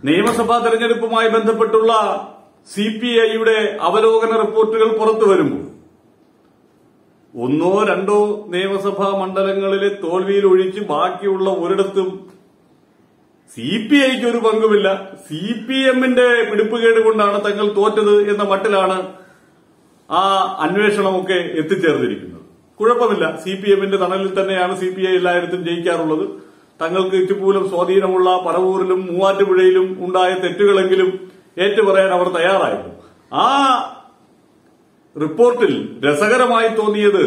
നിയമസഭാ തെരഞ്ഞെടുപ്പുമായി ബന്ധപ്പെട്ടുള്ള സി പി ഐയുടെ അവലോകന റിപ്പോർട്ടുകൾ പുറത്തു വരുമ്പോൾ ഒന്നോ രണ്ടോ നിയമസഭാ മണ്ഡലങ്ങളിലെ തോൽവിയിൽ ഒഴിച്ച് ബാക്കിയുള്ള ഒരിടത്തും സി പി ഐക്ക് ഒരു പങ്കുമില്ല സി പി എമ്മിന്റെ പിടിപ്പുകേട് കൊണ്ടാണ് തങ്ങൾ തോറ്റത് എന്ന മട്ടിലാണ് ആ അന്വേഷണമൊക്കെ എത്തിച്ചേർന്നിരിക്കുന്നത് കുഴപ്പമില്ല സി പി എമ്മിന്റെ തണലിൽ തന്നെയാണ് സി പി ഐ എല്ലായിടത്തും ജയിക്കാറുള്ളത് തങ്ങൾക്ക് ഇറ്റുപൂലം സ്വാധീനമുള്ള പറവൂരിലും മൂവാറ്റുപുഴയിലും ഉണ്ടായ തെറ്റുകളെങ്കിലും ഏറ്റുപറയാൻ അവർ തയ്യാറായിരുന്നു ആ റിപ്പോർട്ടിൽ രസകരമായി തോന്നിയത്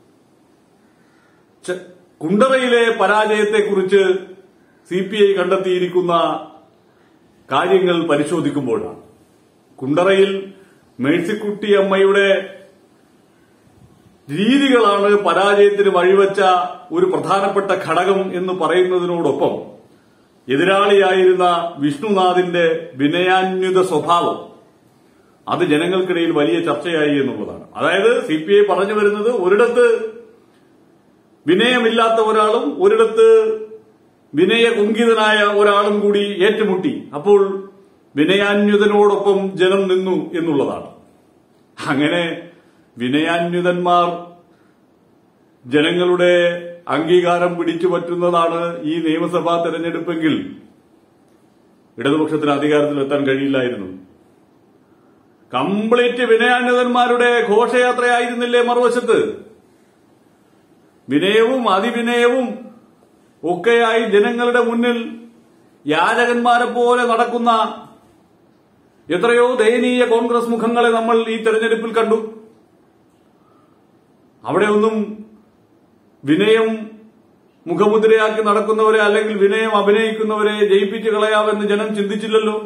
ച- കുണ്ടറയിലെ പരാജയത്തെക്കുറിച്ച് സി പി ഐ കണ്ടെത്തിയിരിക്കുന്ന കാര്യങ്ങൾ പരിശോധിക്കുമ്പോഴാണ് കുണ്ടറയിൽ മേഴ്സിക്കുട്ടി അമ്മയുടെ രീതികളാണ് പരാജയത്തിന് വഴിവെച്ച ഒരു പ്രധാനപ്പെട്ട ഘടകം എന്ന് പറയുന്നതിനോടൊപ്പം എതിരാളിയായിരുന്ന വിഷ്ണുനാഥിന്റെ വിനയാന്യുത സ്വഭാവം അത് ജനങ്ങൾക്കിടയിൽ വലിയ ചർച്ചയായി എന്നുള്ളതാണ് അതായത് സി പി ഐ പറഞ്ഞു വരുന്നത് ഒരിടത്ത് വിനയമില്ലാത്ത ഒരാളും ഒരിടത്ത് വിനയകുങ്കിതനായ ഒരാളും കൂടി ഏറ്റുമുട്ടി അപ്പോൾ വിനയാന്യുതനോടൊപ്പം ജനം നിന്നു എന്നുള്ളതാണ് അങ്ങനെ വിനയാന്യുതന്മാർ ജനങ്ങളുടെ അംഗീകാരം പിടിച്ചു പറ്റുന്നതാണ് ഈ നിയമസഭാ തെരഞ്ഞെടുപ്പെങ്കിൽ ഇടതുപക്ഷത്തിന് അധികാരത്തിലെത്താൻ കഴിയില്ലായിരുന്നു കംപ്ലീറ്റ് വിനയാന്യതന്മാരുടെ ഘോഷയാത്രയായിരുന്നില്ലേ മറുവശത്ത് വിനയവും അതിവിനയവും ഒക്കെയായി ജനങ്ങളുടെ മുന്നിൽ യാചകന്മാരെ പോലെ നടക്കുന്ന എത്രയോ ദയനീയ കോൺഗ്രസ് മുഖങ്ങളെ നമ്മൾ ഈ തെരഞ്ഞെടുപ്പിൽ കണ്ടു അവിടെ ഒന്നും വിനയം മുഖമുദ്രയാക്കി നടക്കുന്നവരെ അല്ലെങ്കിൽ വിനയം അഭിനയിക്കുന്നവരെ ജയിപ്പിച്ചു കളയാമെന്ന് ജനം ചിന്തിച്ചില്ലല്ലോ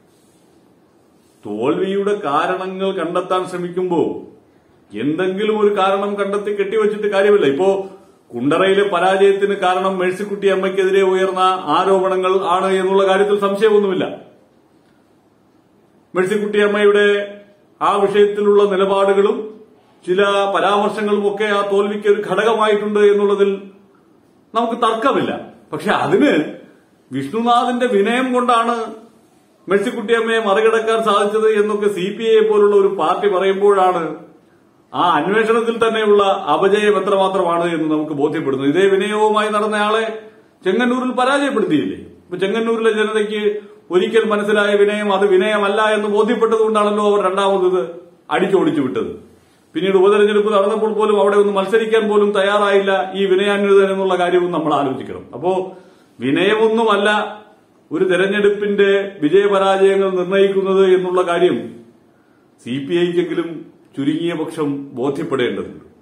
തോൽവിയുടെ കാരണങ്ങൾ കണ്ടെത്താൻ ശ്രമിക്കുമ്പോൾ എന്തെങ്കിലും ഒരു കാരണം കണ്ടെത്തി കെട്ടിവെച്ചിട്ട് കാര്യമില്ല ഇപ്പോ കുണ്ടറയിലെ പരാജയത്തിന് കാരണം മേഴ്സിക്കുട്ടി അമ്മയ്ക്കെതിരെ ഉയർന്ന ആരോപണങ്ങൾ ആണ് എന്നുള്ള കാര്യത്തിൽ സംശയമൊന്നുമില്ല മേഴ്സിക്കുട്ടി അമ്മയുടെ ആ വിഷയത്തിലുള്ള നിലപാടുകളും ചില പരാമർശങ്ങളും ഒക്കെ ആ തോൽവിക്ക് ഒരു ഘടകമായിട്ടുണ്ട് എന്നുള്ളതിൽ നമുക്ക് തർക്കമില്ല പക്ഷെ അതിന് വിഷ്ണുനാഥിന്റെ വിനയം കൊണ്ടാണ് മെഴ്സിക്കുട്ടിയമ്മയെ മറികടക്കാൻ സാധിച്ചത് എന്നൊക്കെ സി പി ഐ പോലുള്ള ഒരു പാർട്ടി പറയുമ്പോഴാണ് ആ അന്വേഷണത്തിൽ തന്നെയുള്ള അപജയം എത്രമാത്രമാണ് എന്ന് നമുക്ക് ബോധ്യപ്പെടുന്നു ഇതേ വിനയവുമായി നടന്നയാളെ ചെങ്ങന്നൂരിൽ പരാജയപ്പെടുത്തിയില്ലേ ഇപ്പൊ ചെങ്ങന്നൂരിലെ ജനതയ്ക്ക് ഒരിക്കൽ മനസ്സിലായ വിനയം അത് വിനയമല്ല എന്ന് ബോധ്യപ്പെട്ടതുകൊണ്ടാണല്ലോ അവർ രണ്ടാമത് ഇത് അടിച്ചോടിച്ചു വിട്ടത് പിന്നീട് ഉപതെരഞ്ഞെടുപ്പ് നടന്നപ്പോൾ പോലും അവിടെ ഒന്ന് മത്സരിക്കാൻ പോലും തയ്യാറായില്ല ഈ വിനയാന്വിതൻ എന്നുള്ള കാര്യവും നമ്മൾ ആലോചിക്കണം അപ്പോ വിനയമൊന്നുമല്ല ഒരു തെരഞ്ഞെടുപ്പിന്റെ വിജയപരാജയങ്ങൾ നിർണ്ണയിക്കുന്നത് എന്നുള്ള കാര്യം സി പി ഐക്കെങ്കിലും ചുരുങ്ങിയ പക്ഷം ബോധ്യപ്പെടേണ്ടതുണ്ട്